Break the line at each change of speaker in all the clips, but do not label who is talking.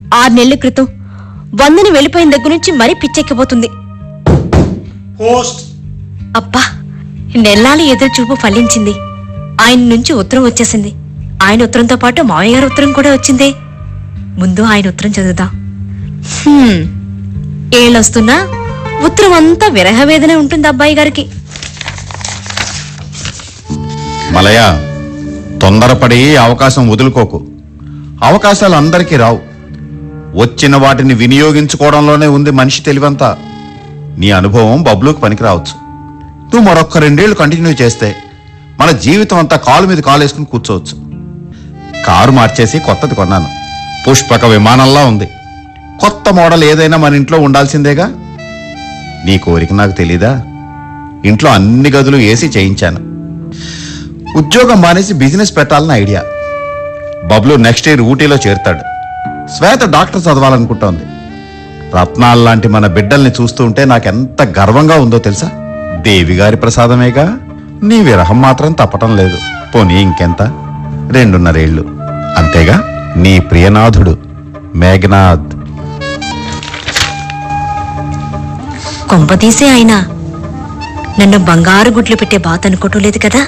ఆరు నెలల క్రితం వందని వెళ్ళిపోయిన దగ్గర నుంచి మరీ పిచ్చెక్కిపోతుంది
పోస్ట్
అబ్బా నెల్లాలి ఎదురు చూపు ఫలించింది ఆయన నుంచి ఉత్తరం వచ్చేసింది ఆయన ఉత్తరంతో పాటు మావయ్య గారి ఉత్తరం కూడా వచ్చిందే ముందు ఆయన ఉత్తరం చదువుదాం హ్మ్. ఏళ్ళొస్తున్నా ఉత్తరం అంతా విరహ వేదన ఉంటుంది అబ్బాయి గారికి
మలయ తొందరపడి అవకాశం వదులుకోకు అవకాశాలు అందరికీ రావు వచ్చిన వాటిని వినియోగించుకోవడంలోనే ఉంది మనిషి తెలివంతా నీ అనుభవం బబ్లుకి పనికి రావచ్చు నువ్వు మరొక్క రెండేళ్లు కంటిన్యూ చేస్తే మన జీవితం అంతా కాలు మీద కాలు వేసుకుని కూర్చోవచ్చు కారు మార్చేసి కొత్తది కొన్నాను పుష్పక విమానంలా ఉంది కొత్త మోడల్ ఏదైనా మన ఇంట్లో ఉండాల్సిందేగా నీ కోరిక నాకు తెలీదా ఇంట్లో అన్ని గదులు ఏసీ చేయించాను ఉద్యోగం మానేసి బిజినెస్ పెట్టాలని ఐడియా బబ్లు నెక్స్ట్ ఇయర్ ఊటీలో చేరుతాడు శ్వేత డాక్టర్ చదవాలనుకుంటోంది రత్నాలు లాంటి మన బిడ్డల్ని చూస్తూ ఉంటే నాకెంత గర్వంగా ఉందో తెలుసా దేవి గారి ప్రసాదమేగా నీ విరహం మాత్రం తప్పటం లేదు పోనీ ఇంకెంత రెండున్నరేళ్లు అంతేగా నీ ప్రియనాథుడు మేఘనాథ్
కొంపతీసే ఆయన నన్ను బంగారు గుడ్లు పెట్టే బాత అనుకోవటం లేదు కదా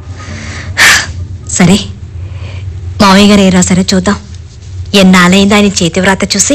సరే మావయ్య గారు ఏ రాశారో చూద్దాం ఎన్నాళ్ళైంది ఆయన చేతి వ్రాత చూసి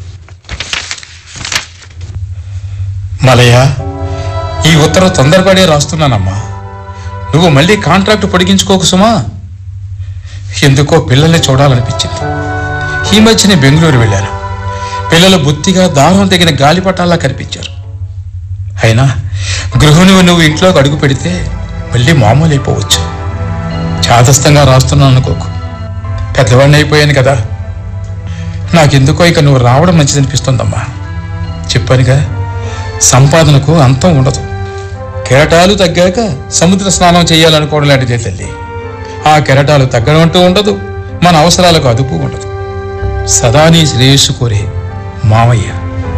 మలయ ఈ ఉత్తరం తొందరపడే రాస్తున్నానమ్మా నువ్వు మళ్ళీ కాంట్రాక్ట్ పొడిగించుకోకు సుమా ఎందుకో పిల్లల్ని చూడాలనిపించింది ఈ మధ్యనే బెంగళూరు వెళ్ళాను పిల్లలు బుద్ధిగా దారం తగిన గాలిపటాల్లా కనిపించారు అయినా గృహిణివి నువ్వు ఇంట్లోకి అడుగు పెడితే మళ్ళీ మామూలు అయిపోవచ్చు చాదస్తంగా రాస్తున్నాను అనుకోకు పెద్దవాడిని అయిపోయాను కదా నాకెందుకో ఇక నువ్వు రావడం మంచిదనిపిస్తుందమ్మా చెప్పానుగా సంపాదనకు అంతం ఉండదు కెరటాలు తగ్గాక సముద్ర స్నానం చేయాలనుకోవడం లాంటిదే తల్లి ఆ కెరటాలు తగ్గడం అంటూ ఉండదు మన అవసరాలకు అదుపు ఉండదు సదా నీ శ్రేయస్సు కోరే మామయ్య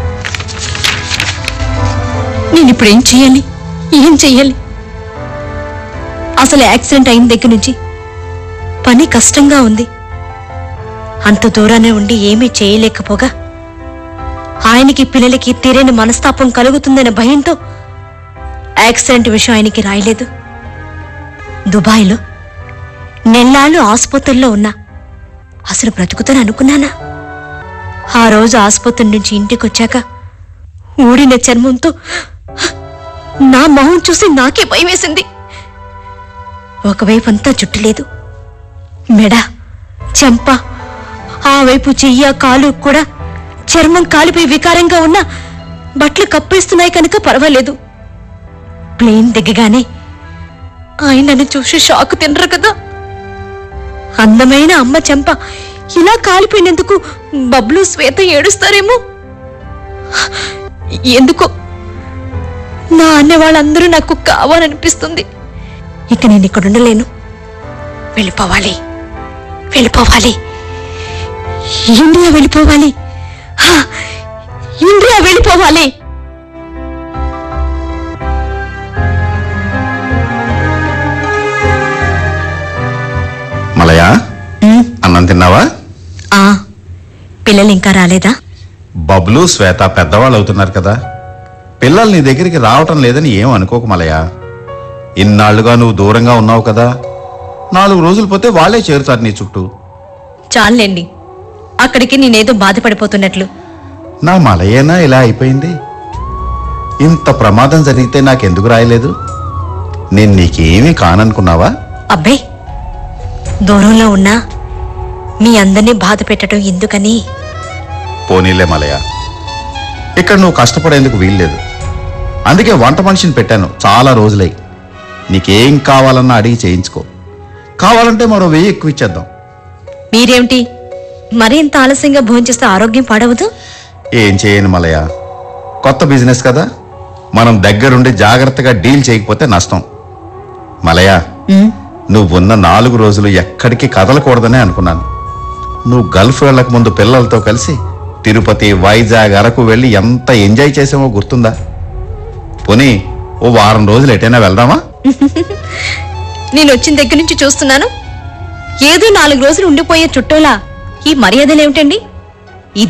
నేను ఇప్పుడు ఏం చెయ్యాలి ఏం చెయ్యాలి అసలు యాక్సిడెంట్ అయిన దగ్గర నుంచి పని కష్టంగా ఉంది అంత దూరానే ఉండి ఏమీ చేయలేకపోగా ఆయనకి పిల్లలకి తీరని మనస్తాపం కలుగుతుందనే భయంతో యాక్సిడెంట్ విషయం ఆయనకి రాయలేదు దుబాయ్లో నెల్లాళ్ళు ఆసుపత్రుల్లో ఉన్నా అసలు బ్రతుకుతాను అనుకున్నానా ఆ రోజు ఆసుపత్రి నుంచి ఇంటికి వచ్చాక ఊడిన చర్మంతో నా మొహం చూసి నాకే భయం వేసింది ఒకవైపు అంతా జుట్టు లేదు మెడ చెంప ఆ వైపు చెయ్య కాలు కూడా చర్మం కాలిపోయి వికారంగా ఉన్న బట్టలు కప్పేస్తున్నాయి కనుక పర్వాలేదు ప్లేన్ దిగగానే ఆయన నన్ను చూసి షాక్ తినరు కదా అందమైన అమ్మ చెంప ఇలా కాలిపోయినందుకు బబ్లు శ్వేత ఏడుస్తారేమో ఎందుకో నా అన్న వాళ్ళందరూ నాకు కావాలనిపిస్తుంది ఇక నేను ఇక్కడ ఉండలేను వెళ్ళిపోవాలి వెళ్ళిపోవాలి ఇండియా వెళ్ళిపోవాలి హా, ఇండియా వెళ్ళిపోవాలి
మలయా అన్నం తిన్నావా
ఆ పిల్లలు ఇంకా రాలేదా
బబ్లు శ్వేత పెద్దవాళ్ళు అవుతున్నారు కదా పిల్లలు నీ దగ్గరికి రావటం లేదని ఏం అనుకోకు మలయా ఇన్నాళ్లుగా నువ్వు దూరంగా ఉన్నావు కదా నాలుగు రోజులు పోతే వాళ్ళే చేరుతారు నీ చుట్టూ
చాలండి అక్కడికి నేనేదో బాధపడిపోతున్నట్లు
నా మలయేనా ఇలా అయిపోయింది ఇంత ప్రమాదం జరిగితే నాకెందుకు రాయలేదు నేను నీకేమీ కాననుకున్నావా
అబ్బే దూరంలో ఉన్నా మీ అందరినీ బాధ పెట్టడం ఎందుకని
పోనీలే మలయ ఇక్కడ నువ్వు కష్టపడేందుకు వీల్లేదు అందుకే వంట మనిషిని పెట్టాను చాలా రోజులై నీకేం కావాలన్నా అడిగి చేయించుకో కావాలంటే మరో వెయ్యి ఎక్కువ ఇచ్చేద్దాం
మీరేమిటి మరింత ఆలస్యంగా భోంచేస్తే ఆరోగ్యం పాడవదు
ఏం చేయను మలయ కొత్త బిజినెస్ కదా మనం దగ్గరుండి జాగ్రత్తగా డీల్ చేయకపోతే నష్టం మలయ నువ్వున్న నాలుగు రోజులు ఎక్కడికి కదలకూడదనే అనుకున్నాను నువ్వు గల్ఫ్ వెళ్ళక ముందు పిల్లలతో కలిసి తిరుపతి వైజాగ్ అరకు వెళ్ళి ఎంత ఎంజాయ్ చేసామో గుర్తుందా పోనీ ఓ వారం రోజులు ఎటైనా వెళ్దామా
నేను వచ్చిన దగ్గర నుంచి చూస్తున్నాను ఏదో నాలుగు రోజులు ఉండిపోయే చుట్టూలా ఈ మర్యాదలేమిటండి